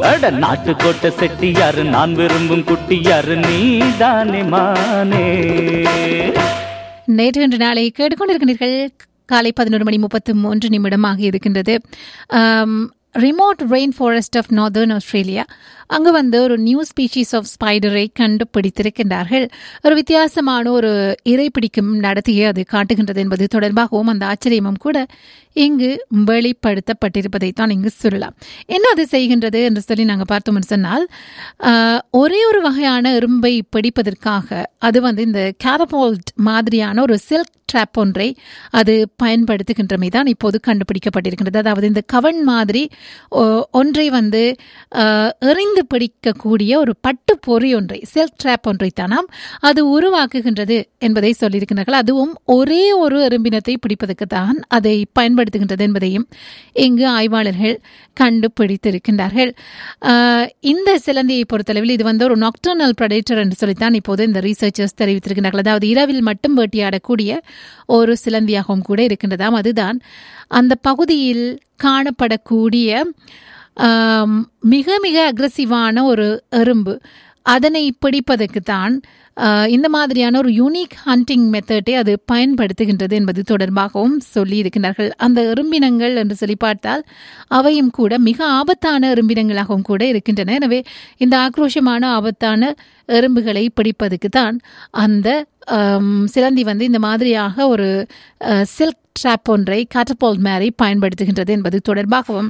அட நாட்டுக்கோட்டை செட்டியாரு நான் விரும்பும் குட்டியாரு நீதானே மானே நேற்று இன்று நாளை கேட்டுக்கொண்டிருக்கிறீர்கள் காலை பதினோரு மணி முப்பத்து மூன்று நிமிடமாக இருக்கின்றது remote rain forest of northern Australia அங்கு வந்து ஒரு நியூ ஸ்பீஷீஸ் ஆஃப் ஸ்பைடரை கண்டுபிடித்திருக்கின்றார்கள் ஒரு வித்தியாசமான ஒரு இறை பிடிக்கும் நடத்தியே அது காட்டுகின்றது என்பது தொடர்பாகவும் அந்த ஆச்சரியமும் கூட இங்கு வெளிப்படுத்தப்பட்டிருப்பதை தான் இங்கு சொல்லலாம் என்ன அது செய்கின்றது என்று சொல்லி நாங்கள் பார்த்தோம்னு சொன்னால் ஆஹ், ஒரே ஒரு வகையான எறும்பை பிடிப்பதற்காக அது வந்து இந்த கேரபால்ட் மாதிரியான ஒரு சில்க் ட்ராப் ஒன்றை அது பயன்படுத்துகின்றமை தான் இப்போது கண்டுபிடிக்கப்பட்டிருக்கின்றது அதாவது இந்த கவன் மாதிரி ஒ- ஒன்றை வந்து ஆஹ், எறிந்து பிடிக்கக்கூடிய ஒரு பட்டு பொறி ஒன்றை சில்க் ட்ராப் ஒன்றை தானாம் அது உருவாக்குகின்றது என்பதை சொல்லியிருக்கிறார்கள் அதுவும் ஒரே ஒரு எறும்பினத்தை பிடிப்பதற்கு தான் அதை பயன்படுத்துகின்றது என்பதையும் இங்கு ஆய்வாளர்கள் கண்டுபிடித்திருக்கின்றார்கள் ஆஹ், இந்த சிலந்தியை பொறுத்தளவில் இது வந்து ஒரு நாக்டர்னல் ப்ரடேட்டர் என்று சொல்லித்தான் இப்போது இந்த ரீசர்ச்சர்ஸ் தெரிவித்திருக்கிறார்கள் அதாவது இரவில் மட்டும் வேட்டையாடக்கூடிய ஒரு சிலந்தியாகவும் கூட இருக்கின்றதாம் அதுதான் அந்த பகுதியில் காணப்படக்கூடிய ஆம், மிக மிக அக்ரஸிவான ஒரு எறும்பு அதனை பிடிப்பதற்கு தான் ஆஹ், இந்த மாதிரியான ஒரு யூனிக் ஹண்டிங் மெத்தட்டை அது பயன்படுத்துகின்றது என்பது தொடர்பாகவும் சொல்லி இருக்கின்றார்கள் அந்த எறும்பினங்கள் என்று சொல்லி பார்த்தால் அவையும் கூட மிக ஆபத்தான எறும்பினங்களாகவும் கூட இருக்கின்றன எனவே இந்த ஆக்ரோஷமான ஆபத்தான எறும்புகளை பிடிப்பதற்கு தான் அந்த ஆம், சிலந்தி வந்து இந்த மாதிரியாக ஒரு சில்க் ட்ராப் ஒன்றை காட்டபால் மேரை பயன்படுத்துகின்றது என்பது தொடர்பாகவும்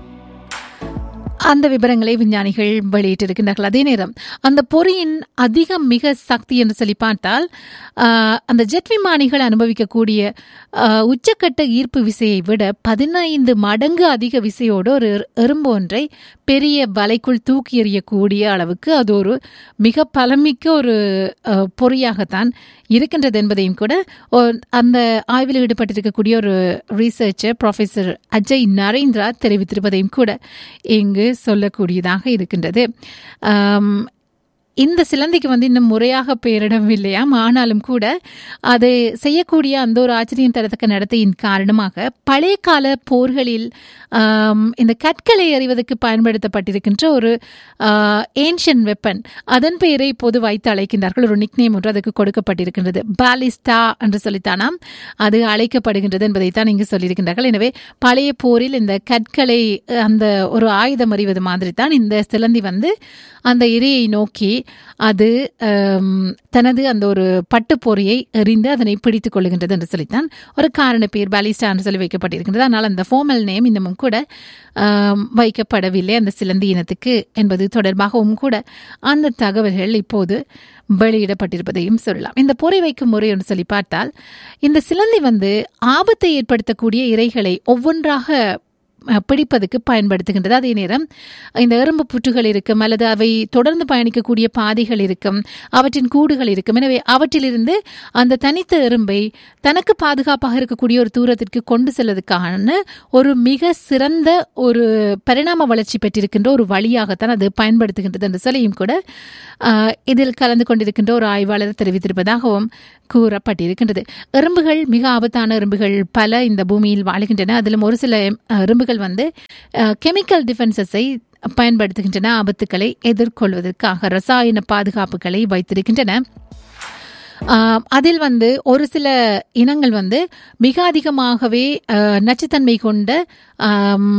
அந்த விவரங்களை விஞ்ஞானிகள் வெளியிட்டிருக்கின்றார்கள் அதே நேரம் அந்த பொறியின் அதிக மிக சக்தி என்று சொல்லி பார்த்தால் ஆஹ், அந்த ஜெட் விமானிகள் அனுபவிக்கக்கூடிய ஆஹ், உச்சக்கட்ட ஈர்ப்பு விசையை விட பதினைந்து மடங்கு அதிக விசையோடு ஒரு எறு- எறும்பு ஒன்றை பெரிய வலைக்குள் தூக்கி எறியக்கூடிய அளவுக்கு அது ஒரு மிக பலமிக்க ஒரு ஆஹ், பொறியாகத்தான் இருக்கின்றது என்பதையும் கூட ஒ- அந்த ஆய்வில் ஈடுபட்டிருக்கக்கூடிய ஒரு ரீசர்ச்சர் ப்ரொஃபஸர் அஜய் நரேந்திரா தெரிவித்திருப்பதையும் கூட இங்கு சொல்லக்கூடியதாக இருக்கின்றது ஆம், இந்த சிலந்திக்கு வந்து இன்னும் முறையாக பெயரிடவில்லையாம் ஆனாலும் கூட அது செய்யக்கூடிய அந்த ஒரு ஆச்சரியம் தரத்தக்க நடத்தையின் காரணமாக பழைய கால போர்களில் ஆம், இந்த கற்களை எறிவதற்கு பயன்படுத்தப்பட்டிருக்கின்ற ஒரு ஏன்ஷியன் வெப்பன் அதன் பெயரை இப்போது வைத்து அழைக்கின்றார்கள் ஒரு நிக்னேம் ஒன்று அதுக்கு கொடுக்கப்பட்டிருக்கின்றது பாலிஸ்டா என்று சொல்லித்தானாம் அது அழைக்கப்படுகின்றது என்பதைத்தான் இங்கு சொல்லியிருக்கின்றார்கள் எனவே பழைய போரில் இந்த கற்களை அஹ், அந்த ஒரு ஆயுதம் அறிவது மாதிரி தான் இந்த சிலந்தி வந்து அந்த இரையை நோக்கி அது ஆம், தனது அந்த ஒரு பட்டு பொறியை எறிந்து அதனை பிடித்துக் கொள்ளுகின்றது என்று சொல்லித்தான் ஒரு காரண பேர் பாலிஸ்டா என்று சொல்லி வைக்கப்பட்டிருக்கின்றது ஆனால் அந்த ஃபோமல் நேம் இன்னமும் கூட ஆம், வைக்கப்படவில்லை அந்த சிலந்தி இனத்துக்கு என்பது தொடர்பாகவும் கூட அந்த தகவல்கள் இப்போது வெளியிடப்பட்டிருப்பதையும் சொல்லலாம் இந்த பொறி வைக்கும் முறை என்று சொல்லி பார்த்தால் இந்த சிலந்தி வந்து ஆபத்தை ஏற்படுத்தக்கூடிய இரைகளை ஒவ்வொன்றாக அஹ், பிடிப்பதற்கு பயன்படுத்துகின்றது அதே நேரம் இந்த எறும்பு புற்றுகள் இருக்கும் அல்லது அவை தொடர்ந்து பயணிக்கக்கூடிய பாதைகள் இருக்கும் அவற்றின் கூடுகள் இருக்கும் எனவே அவற்றிலிருந்து அந்த தனித்த எறும்பை தனக்கு பாதுகாப்பாக இருக்கக்கூடிய ஒரு தூரத்திற்கு கொண்டு செல்வதற்கான ஒரு மிக சிறந்த ஒரு பரிணாம வளர்ச்சி பெற்றிருக்கின்ற ஒரு வழியாகத்தான் அது பயன்படுத்துகின்றது என்று சொல்லியும் கூட ஆஹ், இதில் கலந்து கொண்டிருக்கின்ற ஒரு ஆய்வாளர் தெரிவித்திருப்பதாகவும் கூறப்பட்டிருக்கின்றது எறும்புகள் மிக ஆபத்தான எறும்புகள் பல இந்த பூமியில் வாழுகின்றன அதிலும் ஒரு சில அஹ், எறும்புகள் வந்து கெமிக்கல் டிஃபென்சஸை பயன்படுத்துகின்றன ஆபத்துக்களை எதிர்கொள்வதற்காக ரசாயன பாதுகாப்புகளை வைத்திருக்கின்றன ஆஹ் அதில் வந்து ஒரு சில இனங்கள் வந்து மிக அதிகமாகவே ஆஹ், நச்சுத்தன்மை கொண்ட ஆம்,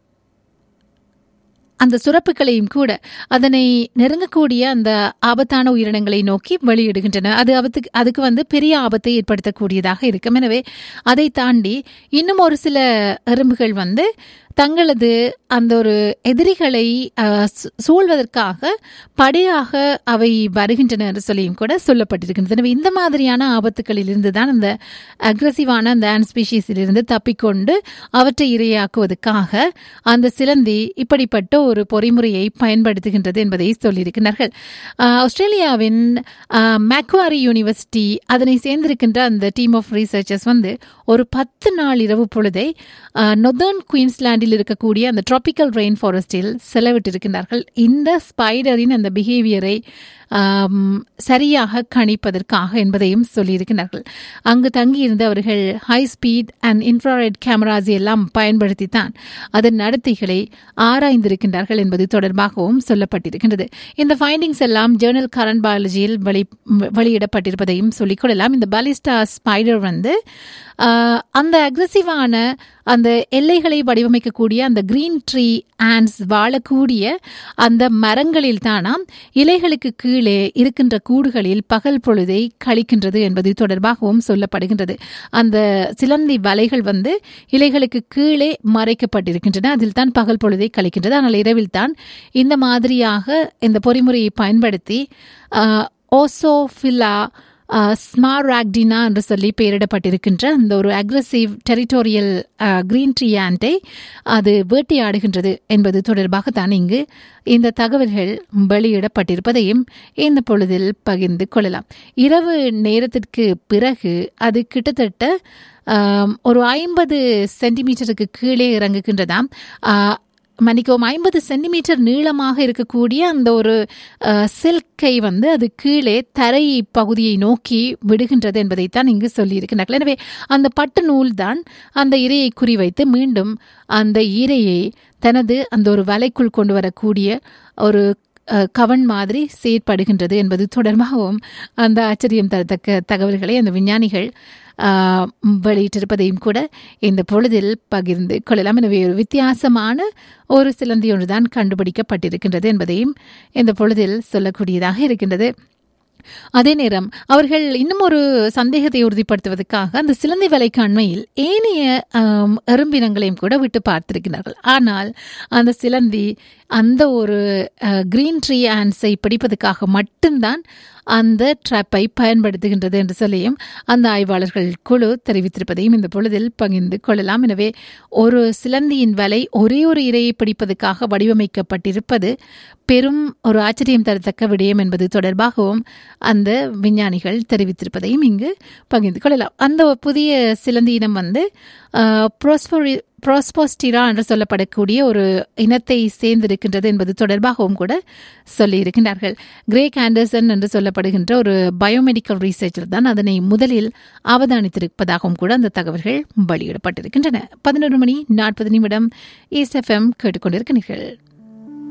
அந்த சுரப்புகளையும் கூட அதனை நெருங்கக்கூடிய அந்த ஆபத்தான உயிரினங்களை நோக்கி வெளியிடுகின்றன அது அவத்துக்கு அதுக்கு வந்து பெரிய ஆபத்தை ஏற்படுத்தக்கூடியதாக இருக்கும் எனவே அதை தாண்டி இன்னும் ஒரு சில எறும்புகள் வந்து தங்களது அந்த ஒரு எதிரிகளை அஹ், சூ- சூழ்வதற்காக படையாக அவை வருகின்றன என்று சொல்லியும் கூட சொல்லப்பட்டிருக்கின்றது எனவே இந்த மாதிரியான ஆபத்துகளில் இருந்து தான் அந்த அக்ரஸிவான அந்த ஆன் ஸ்பீஷீஸிலிருந்து தப்பிக்கொண்டு அவற்றை இரையாக்குவதற்காக அந்த சிலந்தி இப்படிப்பட்ட ஒரு பொறிமுறையை பயன்படுத்துகின்றது என்பதை சொல்லியிருக்கிறார்கள் ஆஹ், ஆஸ்திரேலியாவின் மேக்வாரி யூனிவர்சிட்டி அதனை சேர்ந்திருக்கின்ற அந்த டீம் ஆஃப் ரீசர்ச்சர்ஸ் வந்து ஒரு பத்து நாள் இரவு பொழுதை நொதர்ன் குயின்ஸ்லாண்டில் இருக்கக்கூடிய அந்த ட்ராபிக்கல் ரெயின் ஃபாரஸ்டில் செலவிட்டிருக்கின்றார்கள் இந்த ஸ்பைடரின் அந்த பிஹேவியரை ஆம், சரியாக கணிப்பதற்காக என்பதையும் சொல்லியிருக்கிறார்கள் அங்கு தங்கியிருந்த அவர்கள் high speed and infrared cameras எல்லாம் பயன்படுத்தி தான் அதன் நடத்தைகளை ஆராய்ந்திருக்கின்றார்கள் என்பது தொடர்பாகவும் சொல்லப்பட்டிருக்கின்றது இந்த ஃபைண்டிங்ஸ் எல்லாம் ஜேர்னல் கரண்ட் பயாலஜியில் வெளி வெளியிடப்பட்டிருப்பதையும் சொல்லிக்கொள்ளலாம் இந்த பாலிஸ்டா ஸ்பைடர் வந்து ஆஹ், அந்த அக்ரஸிவான அந்த எல்லைகளை வடிவமைக்கக்கூடிய அந்த கிரீன் ட்ரீ ஆண்ட்ஸ் வாழக்கூடிய அந்த மரங்களில் தானாம் இலைகளுக்கு கீழே இருக்கின்ற கூடுகளில் பகல் பொழுதை கழிக்கின்றது என்பது தொடர்பாகவும் சொல்லப்படுகின்றது அந்த சிலந்தி வலைகள் வந்து இலைகளுக்கு கீழே மறைக்கப்பட்டிருக்கின்றன அதில் தான் பகல் பொழுதை கழிக்கின்றது ஆனால் இரவில் தான் இந்த மாதிரியாக இந்த பொறிமுறையை பயன்படுத்தி ஓசோஃபில்லா ஸ்மாராக்டினா என்று சொல்லி பெயரிடப்பட்டிருக்கின்ற அந்த ஒரு அக்ரஸிவ் டெரிட்டோரியல் கிரீன் ட்ரீ ஆண்டை அது வேட்டையாடுகின்றது என்பது தொடர்பாக தான் இங்கு இந்த தகவல்கள் வெளியிடப்பட்டிருப்பதையும் இந்த பொழுதில் பகிர்ந்து கொள்ளலாம் இரவு நேரத்திற்கு பிறகு அது கிட்டத்தட்ட ஆம், ஒரு ஐம்பது சென்டிமீட்டருக்கு கீழே இறங்குகின்றதாம் ஆ, மன்னிக்கவும் ஐம்பது சென்டிமீட்டர் நீளமாக இருக்கக்கூடிய அந்த ஒரு சில்கை வந்து அது கீழே தரை பகுதியை நோக்கி விடுகின்றது என்பதைத்தான் இங்கு சொல்லியிருக்கிறார்கள் எனவே அந்த பட்டு நூல் தான் அந்த இரையை குறிவைத்து மீண்டும் அந்த இரையை தனது அந்த ஒரு வலைக்குள் கொண்டு வரக்கூடிய ஒரு அஹ், கவன் மாதிரி செயற்படுகின்றது என்பது தொடர்பாகவும் அந்த ஆச்சரியம் தரத்தக்க தகவல்களை அந்த விஞ்ஞானிகள் ஆஹ், வெளியிட்டிருப்பதையும் கூட இந்த பொழுதில் பகிர்ந்து கொள்ளலாம் எனவே ஒரு வித்தியாசமான ஒரு சிலந்தி ஒன்றுதான் கண்டுபிடிக்கப்பட்டிருக்கின்றது என்பதையும் இந்த பொழுதில் சொல்லக்கூடியதாக இருக்கின்றது அதே நேரம் அவர்கள் இன்னும் ஒரு சந்தேகத்தை உறுதிப்படுத்துவதற்காக அந்த சிலந்தி வலைக்கு அண்மையில் ஏனைய ஆம், எறும்பினங்களையும் கூட விட்டு பார்த்திருக்கிறார்கள் ஆனால் அந்த சிலந்தி அந்த ஒரு கிரீன் ட்ரீ ஆன்ஸை பிடிப்பதற்காக மட்டும்தான் அந்த ட்ராப்பை பயன்படுத்துகின்றது என்று சொல்லியும் அந்த ஆய்வாளர்கள் குழு தெரிவித்திருப்பதையும் இந்த பொழுதில் பகிர்ந்து கொள்ளலாம் எனவே ஒரு சிலந்தியின் வலை ஒரே ஒரு இரையை பிடிப்பதற்காக வடிவமைக்கப்பட்டிருப்பது பெரும் ஒரு ஆச்சரியம் தரத்தக்க விடயம் என்பது தொடர்பாகவும் அந்த விஞ்ஞானிகள் தெரிவித்திருப்பதையும் இங்கு பகிர்ந்து கொள்ளலாம் அந்த புதிய சிலந்தி இனம் வந்து ப்ரோஸ்போரி ப்ரோஸ்போஸ்டிரா என்று சொல்லப்படக்கூடிய ஒரு இனத்தை சேர்ந்திருக்கின்றது என்பது தொடர்பாகவும் கூட சொல்லியிருக்கிறார்கள் கிரேக் ஆண்டர்சன் என்று சொல்லப்படுகின்ற ஒரு பயோமெடிக்கல் ரீசர்ச்சர் தான் அதனை முதலில் அவதானித்திருப்பதாகவும் கூட அந்த தகவல்கள் வெளியிடப்பட்டிருக்கின்றன பதினொரு மணி நாற்பது நிமிடம் எஸ்எஃப்எம் கேட்டுக்கொண்டிருக்கிறீர்கள்